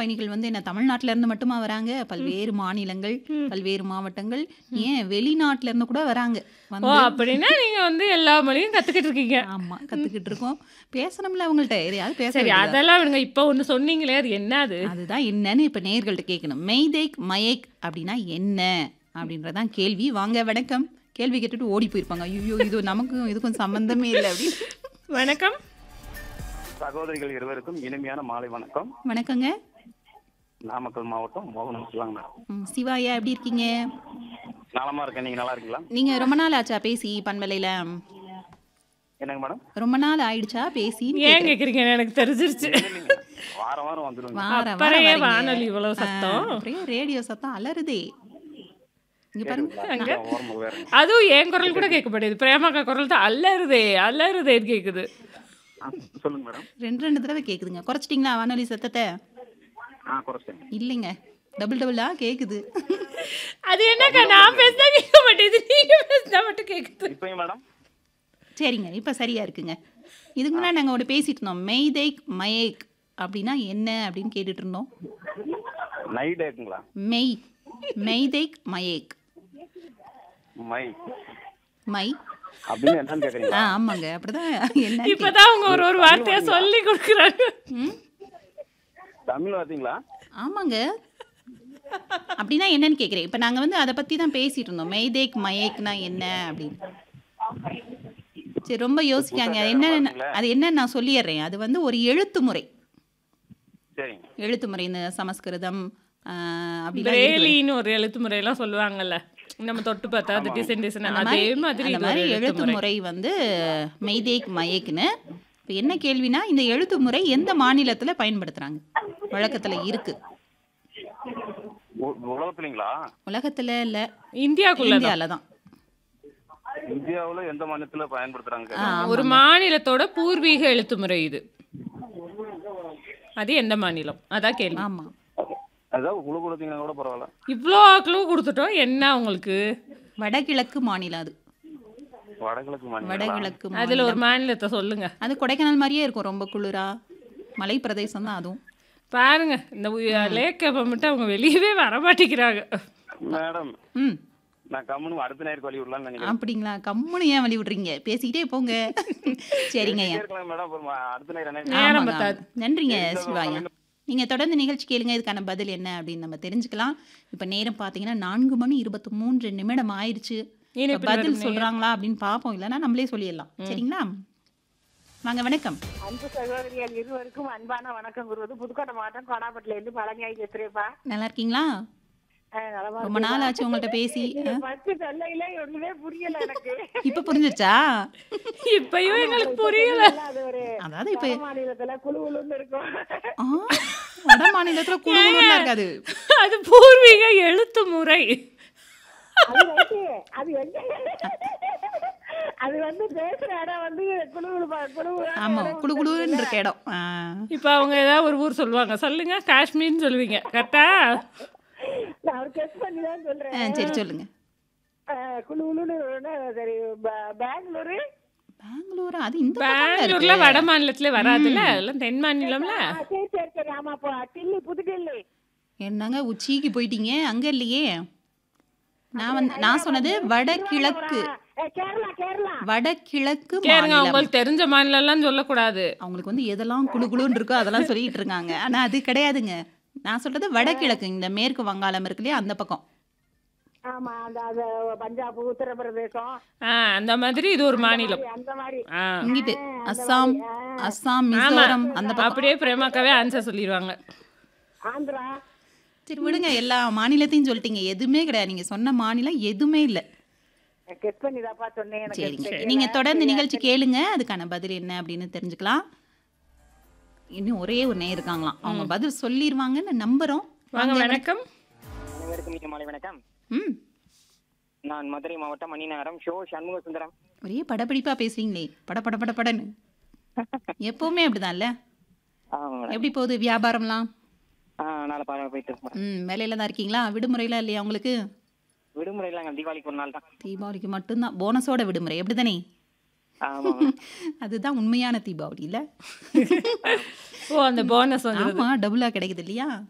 பயணிகள் வந்து என்ன தமிழ்நாட்டுல இருந்து மட்டுமா வராங்க பல்வேறு மாநிலங்கள் பல்வேறு மாவட்டங்கள் ஏன் வெளிநாட்டுல இருந்து கூட வராங்க ஓ வந்து அப்படின்னா நீங்க வந்து எல்லா மொழியும் கத்துக்கிட்டு இருக்கீங்க ஆமா கத்துக்கிட்டு இருக்கோம் பேசணும்ல அவங்கள்ட்ட எதையாவது பேச சரி வேண்டியதா? அதெல்லாம் விடுங்க இப்போ ஒண்ணு சொன்னீங்களே அது என்ன அது அதுதான் என்னன்னு இப்ப நேயர்கள்ட்ட கேட்கணும் மெய்தேக் மயக் அப்படின்னா என்ன அப்படின்றதான் கேள்வி வாங்க வணக்கம் கேள்வி கேட்டுட்டு ஓடி போயிருப்பாங்க ஐயோ இது நமக்கும் இதுக்கும் சம்பந்தமே இல்லை அப்படின்னு வணக்கம் சகோதரிகள் இருவருக்கும் இனிமையான மாலை வணக்கம் வணக்கங்க நாமக்கல் மாவட்டம் மோகனம் சிவாங்க மேடம் ம், சிவாயா எப்படி இருக்கீங்க நலமா இருக்கேன் நீங்க நல்லா இருக்கீங்களா நீங்க ரொம்ப நாள் ஆச்சா பேசி பண்பலையில என்னங்க மேடம் ரொம்ப நாள் ஆயிடுச்சா பேசி ஏன் கேக்குறீங்க எனக்கு தெரிஞ்சிருச்சு இல்லைங்க வாரம் வாரம் வந்துருங்க வார அப்புறம் வாரம் ஏன் வரீங்க. வானொலி இவ்வளவு சத்தம் ஆ, அப்புறம் ரேடியோ சத்தம் அலறுதே இங்க பாருங்க அங்க ஓரமாக வேற அதுவும் என் குரல் கூட கேட்க மாட்டேது பிரேமாக்கா குரல் தான் அல்லறுதே அல்லறுதேன்னு கேக்குது சொல்லுங்க மேடம் ரெண்டு ரெண்டு தடவை கேக்குதுங்க குறைச்சிட்டிங்களா வானொலி சத்தத்தை ஆ குறைச்சேன் இல்லைங்க டபுள் டபுளா கேக்குது அது என்னக்கா நான் பேசினா கேட்க மாட்டேது நீங்க பேசினா மட்டும் கேக்குது இப்பயும் மேடம் சரிங்க இப்போ சரியா இருக்குங்க இதுக்கு முன்னாடி நாங்கள் ஒன்று பேசிட்டு இருந்தோம் மெய்தேக் மயேக் அப்படின்னா என்ன அப்படின்னு கேட்டுட்டு இருந்தோம் நைட் இருக்குங்களா மெய் மெய்தேக் மயேக் மை மை அப்படின்னு என்னன்னு ஆ கேக்குறீங்களா ஆமாங்க அப்படிதான் என்ன இப்பதான் அவங்க ஒரு ஒரு வார்த்தையா சொல்லி கொடுக்குறாங்க ம் தமிழ் பார்த்தீங்களா ஆமாங்க அப்படின்னா என்னன்னு கேட்குறேன் இப்போ நாங்கள் வந்து அதை பற்றி தான் பேசிட்டு இருந்தோம் மெய்தேக் மயேக்னா என்ன அப்படின்னு சரி ரொம்ப யோசிக்காங்க அது என்ன அது என்னன்னு நான் சொல்லிடுறேன் அது வந்து ஒரு எழுத்து முறை சரிங்க எழுத்து முறை இந்த சமஸ்கிருதம் ஆ, அப்படிலாம் இருக்குது. பிரேலின்னு ஒரு எழுத்து முறையெல்லாம் சொல்லுவாங்கல்ல நம்ம தொட்டு பார்த்தா அது டிசைன் டிசைன் அந்த அதே மாதிரி மாதிரி அந்த இது மாதிரி ஒரு எழுத்து முறை வந்து மெய்தேக் மயக்குன்னு இப்போ என்ன கேள்வினா இந்த எழுத்து முறை எந்த மாநிலத்தில் பயன்படுத்துகிறாங்க வழக்கத்தில் இருக்கு உ- உலகத்துலீங்களா உலகத்தில் இல்லை இந்தியாக்குள்ள இந்தியாவில் தான் இந்தியாவுல எந்த மாநிலத்துல பயன்படுத்துறாங்க ஆ, ஒரு மாநிலத்தோட பூர்வீக எழுத்து முறை இது அது எந்த மாநிலம் அதான் கேள்வி ஆமாம் அதாவது குழு கொடுத்தீங்கன்னா கூட பரவாயில்ல இவ்வளோ க்ளூ கொடுத்துட்டோம் என்ன உங்களுக்கு வடகிழக்கு மாநிலம் அது வடகிழக்கு மாநிலம் வடகிழக்கு அதுல மாநிலம் ஒரு மாநிலத்தை சொல்லுங்க அது கொடைக்கானல் மாதிரியே இருக்கும் ரொம்ப குளிரா மலை பிரதேசம் தான் அதுவும் பாருங்க இந்த லேக்கப்ப மட்டும் அவங்க வெளியவே வர மாட்டேங்கிறாங்க மேடம் ம் நான் கம்முன்னு அடுத்த நேருக்கு வழி விடலாம்னு நினைக்கிறேன் அப்படிங்களா கம்முன்னு ஏன் வழி விடுறீங்க பேசிக்கிட்டே போங்க சரிங்க ஐயா இருக்கலாம் மேடம் அப்புறம் அடுத்த நேரம் என்ன நேரம் ஆமாங்க, பத்தாது. ஆமாம். நன்றிங்க சிவாயா நீங்கள் தொடர்ந்து நிகழ்ச்சி கேளுங்க இதுக்கான பதில் என்ன அப்படின்னு நம்ம தெரிஞ்சுக்கலாம் இப்போ நேரம் பார்த்தீங்கன்னா நான்கு மணி இருபத்தி மூன்று நிமிடம் ஆயிடுச்சு இப்ப இனிப்பில் பதில் வரும் நேரம். சொல்றாங்களா அப்படின்னு பார்ப்போம் இல்லைன்னா நம்மளே சொல்லிடலாம் சரிங்களா வாங்க வணக்கம் அன்பு சகோதரிகள் இருவருக்கும் அன்பான வணக்கம் கூறுவது புதுக்கோட்டை மாவட்டம் கோடாப்பட்டில இருந்து பழனியாய் பேசுறேப்பா நல்லா இருக்கீங்களா அஹ் நலமா ரொம்ப நாள் ஆச்சு உங்கள்ட்ட பேசி நீங்க ஃபர்ஸ்ட் சொல்லையில ஒண்ணுமே புரியல எனக்கு இப்போ புரிஞ்சிருச்சா இப்பயும் எங்களுக்கு புரியல அது ஒரு அதாவது இப்போ வட மாநிலத்துல குழு குழுன்னு இருக்கும் ஆ வட மாநிலத்துல குழுகுழுலாம் இருக்காது அது பூர்வீக எழுத்து முறை அது right. அது எங்க அது வந்து பேசுற இடம் வந்து குழு குழு குழு ஆமா குழு குழுன்னு இருக்க இடம் ஆ. இப்போ அவங்க ஏதாவது ஒரு ஊர் சொல்லுவாங்க சொல்லுங்க காஷ்மீர்னு சொல்லுவீங்க கரெக்டா நான் அவர் கெஸ் பண்ணி தான் சொல்றேன் ஆ, சரி சொல்லுங்க அஹ் குழு குழுன்னு சரி ப- பெங்களூரு பெங்களூரா அது இந்த பக்கம்ல பெங்களூர்ல இருக்கு வட மாநிலத்துல வராதுல்ல அதெல்லாம் தென் மாநிலம்ல ஆ, சரி சரி சரி ஆமாப்பா டில்லி புது டில்லி என்னங்க உச்சிக்கு போயிட்டீங்க அங்க இல்லையே நான் வந்து நான் சொன்னது வடகிழக்கு அஹ் கேரளா கேரளா வடகிழக்கு கேளுங்க மாநிலம் உங்களுக்கு தெரிஞ்ச மாநிலம்லாம் சொல்லக்கூடாது அவங்களுக்கு வந்து எதெல்லாம் குழு குழுன்னு இருக்கோ அதெல்லாம் சொல்லிட்டு இருக்காங்க ஆனா அது கிடையாதுங்க நான் சொல்றது வடகிழக்கு இந்த மேற்கு வங்காளம் இருக்கு இல்லையா அந்த பக்கம் ஆமா அந்த அது பஞ்சாப் உத்தரப்பிரதேசம் ஆ அந்த மாதிரி இது ஒரு மாநிலம் அந்த மாதிரி ஆ இங்கிட்டு அஸ்ஸாம் அஸ்ஸாம் மிசோரம் அந்த பக்கம் அப்படியே பிரேமாக்காவே ஆன்சர் சொல்லிடுவாங்க ஆந்திரா சரி விடுங்க எல்லா மாநிலத்தையும் சொல்லிட்டீங்க எதுவுமே கிடையாது நீங்க சொன்ன மாநிலம் எதுவுமே இல்லை கெஸ் பண்ணி தாப்பா சொன்னேன் எனக்கு சரிங்க நீங்க தொடர்ந்து நிகழ்ச்சி கேளுங்க அதுக்கான பதில் என்ன அப்படின்னு தெரிஞ்சுக்கலாம் இன்னும் ஒரே ஒரு நேரம் இருக்காங்களாம் அவங்க பதில் சொல்லிடுவாங்கன்னு நம்புறோம் வாங்க வணக்கம் அனைவருக்கும் இனிய மாலை வணக்கம் ம் நான் மதுரை மாவட்டம் மணிநகரம் ஷோ சண்முக சுந்தரம் ஒரே படப்பிடிப்பா பேசுறீங்களே பட பட பட படன்னு எப்பவுமே அப்படிதான்ல ஆமாம் மேடம் எப்படி போகுது வியாபாரம்லாம் ஆ நாளை பா போயிட்டு இருக்கு மேடம் ம் வேலையில தான் இருக்கீங்களா விடுமுறையில இல்லையா உங்களுக்கு விடுமுறை இல்லைங்க தீபாவளிக்கு ஒரு நாள் தான் தீபாவளிக்கு மட்டும்தான் போனஸோட விடுமுறை அப்படிதானே ஆமாம் மேடம். அதுதான் உண்மையான தீபாவளி இல்ல ஓ அந்த போனஸ் வந்து ஆமா டபுளா கிடைக்குது இல்லையா